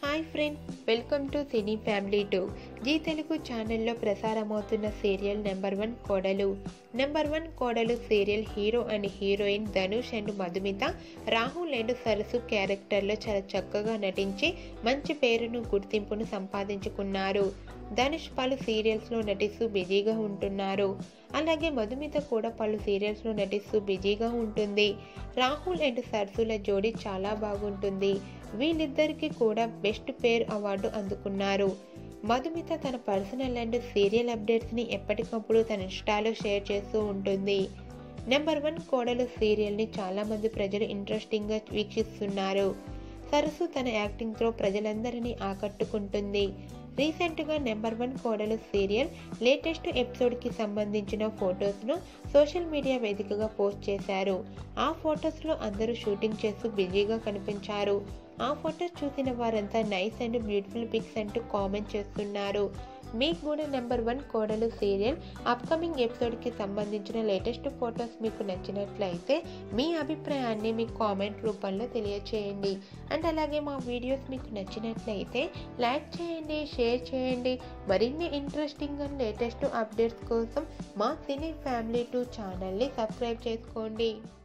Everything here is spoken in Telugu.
hi friends welcome to cine family two Zee Telugu ఛానల్లో ప్రసారమవుతున్న సీరియల్ నెంబర్ వన్ కోడలు నెంబర్ వన్ కోడలు serial hero and heroine Dhanush and Madhumitha Rahul and Sarasu క్యారెక్టర్లో చాలా చక్కగా నటించి మంచి పేరును గుర్తింపును సంపాదించుకున్నారు ధనుష్ పలు సీరియల్స్లో నటిస్తూ బిజీగా ఉంటున్నారు అలాగే మధుమిత కూడా పలు సీరియల్స్లో నటిస్తూ బిజీగా ఉంటుంది రాహుల్ అండ్ సరసుల జోడీ చాలా బాగుంటుంది వీళ్ళిద్దరికీ కూడా బెస్ట్ పేర్ అవార్డు అందుకున్నారు మధుమిత తన పర్సనల్ అండ్ సీరియల్ అప్డేట్స్ని ఎప్పటికప్పుడు తన ఇన్స్టాలో షేర్ చేస్తూ ఉంటుంది నెంబర్ వన్ కోడలు సీరియల్ని చాలామంది ప్రజలు ఇంట్రెస్టింగ్గా వీక్షిస్తున్నారు సరసు తన యాక్టింగ్తో ప్రజలందరినీ ఆకట్టుకుంటుంది రీసెంట్గా నెంబర్ వన్ కోడలు సీరియల్ లేటెస్ట్ ఎపిసోడ్కి సంబంధించిన ఫొటోస్ను సోషల్ మీడియా వేదికగా పోస్ట్ చేశారు ఆ ఫొటోస్లో అందరూ షూటింగ్ చేస్తూ బిజీగా కనిపించారు ఆ ఫొటోస్ చూసిన వారంతా నైస్ అండ్ బ్యూటిఫుల్ పిక్స్ అంటూ కామెంట్ చేస్తున్నారు మీకు కూడా నెంబర్ వన్ కోడలు సీరియల్ అప్కమింగ్ ఎపిసోడ్కి సంబంధించిన లేటెస్ట్ ఫొటోస్ మీకు నచ్చినట్లయితే మీ అభిప్రాయాన్ని మీ కామెంట్ రూపంలో తెలియచేయండి అండ్ అలాగే మా వీడియోస్ మీకు నచ్చినట్లయితే లైక్ చేయండి షేర్ చేయండి మరిన్ని ఇంట్రెస్టింగ్ అండ్ లేటెస్ట్ అప్డేట్స్ కోసం మా సినీ ఫ్యామిలీ టూ ఛానల్ని సబ్స్క్రైబ్ చేసుకోండి